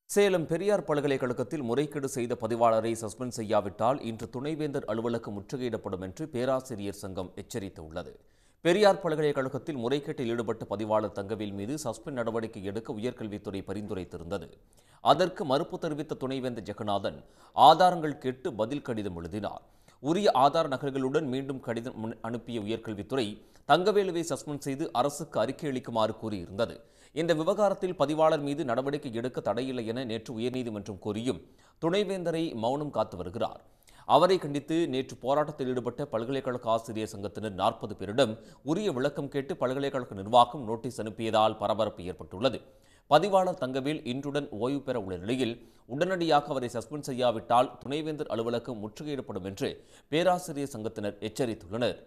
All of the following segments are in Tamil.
சேலம் பெரியார் பல்கலைக்கழகத்தில் முறைகேடு செய்த பதிவாளரை சஸ்பெண்ட் செய்யாவிட்டால் இன்று துணைவேந்தர் அலுவலகம் முற்றுகையிடப்படும் என்று பேராசிரியர் சங்கம் எச்சரித்துள்ளது பெரியார் பல்கலைக்கழகத்தில் முறைகேட்டில் ஈடுபட்ட பதிவாளர் தங்கவேல் மீது சஸ்பெண்ட் நடவடிக்கை எடுக்க உயர்கல்வித்துறை பரிந்துரைத்திருந்தது அதற்கு மறுப்பு தெரிவித்த துணைவேந்தர் ஜெகநாதன் ஆதாரங்கள் கேட்டு பதில் கடிதம் எழுதினார் உரிய ஆதார நகல்களுடன் மீண்டும் கடிதம் முன்- அனுப்பிய உயர்கல்வித்துறை தங்கவேலுவை சஸ்பெண்ட் செய்து அரசுக்கு அறிக்கை அளிக்குமாறு கூறியிருந்தது இந்த விவகாரத்தில் பதிவாளர் மீது நடவடிக்கை எடுக்க தடையில்லை என நேற்று உயர்நீதிமன்றம் கூறியும் துணைவேந்தரை மௌனம் காத்து வருகிறார் அவரை கண்டித்து நேற்று போராட்டத்தில் ஈடுபட்ட பல்கலைக்கழக ஆசிரியர் சங்கத்தினர் நாற்பது பேரிடம் உரிய விளக்கம் கேட்டு பல்கலைக்கழக நிர்வாகம் நோட்டீஸ் அனுப்பியதால் பரபரப்பு ஏற்பட்டுள்ளது பதிவாளர் தங்கவேல் இன்றுடன் ஓய்வு பெற உள்ள நிலையில் உடனடியாக அவரை சஸ்பெண்ட் செய்யாவிட்டால் துணைவேந்தர் அலுவலகம் முற்றுகையிடப்படும் என்று பேராசிரியர் சங்கத்தினர் எச்சரித்துள்ளனர்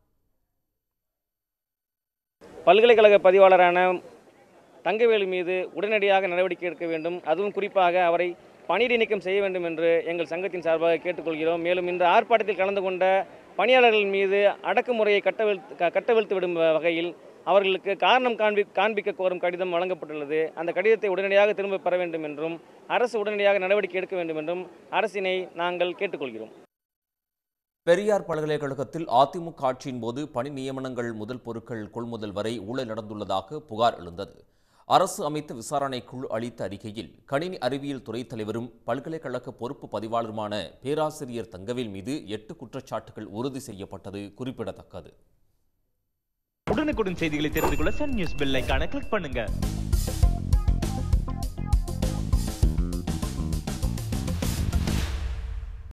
பல்கலைக்கழக பதிவாளரான தங்கவேலு மீது உடனடியாக நடவடிக்கை எடுக்க வேண்டும் அதுவும் குறிப்பாக அவரை பணியிடை நீக்கம் செய்ய வேண்டும் என்று எங்கள் சங்கத்தின் சார்பாக கேட்டுக்கொள்கிறோம் மேலும் இந்த ஆர்ப்பாட்டத்தில் கலந்து கொண்ட பணியாளர்கள் மீது அடக்குமுறையை கட்டவிழ்த்து க- கட்டவிழ்த்து விடும் வகையில் அவர்களுக்கு காரணம் காண்பி காண்பிக்க கோரும் கடிதம் வழங்கப்பட்டுள்ளது அந்த கடிதத்தை உடனடியாக திரும்பப் பெற வேண்டும் என்றும் அரசு உடனடியாக நடவடிக்கை எடுக்க வேண்டும் என்றும் அரசினை நாங்கள் கேட்டுக்கொள்கிறோம் பெரியார் பல்கலைக்கழகத்தில் அதிமுக ஆட்சியின் போது பணி நியமனங்கள் முதல் பொருட்கள் கொள்முதல் வரை ஊழல் நடந்துள்ளதாக புகார் எழுந்தது அரசு அமைத்த விசாரணை குழு அளித்த அறிக்கையில் கணினி அறிவியல் துறை தலைவரும் பல்கலைக்கழக பொறுப்பு பதிவாளருமான பேராசிரியர் தங்கவேல் மீது எட்டு குற்றச்சாட்டுகள் உறுதி செய்யப்பட்டது குறிப்பிடத்தக்கது உடனுக்குடன் செய்திகளை தெரிந்து கொள்ள சன் நியூஸ் பெல் ஐகானை கிளிக் பண்ணுங்க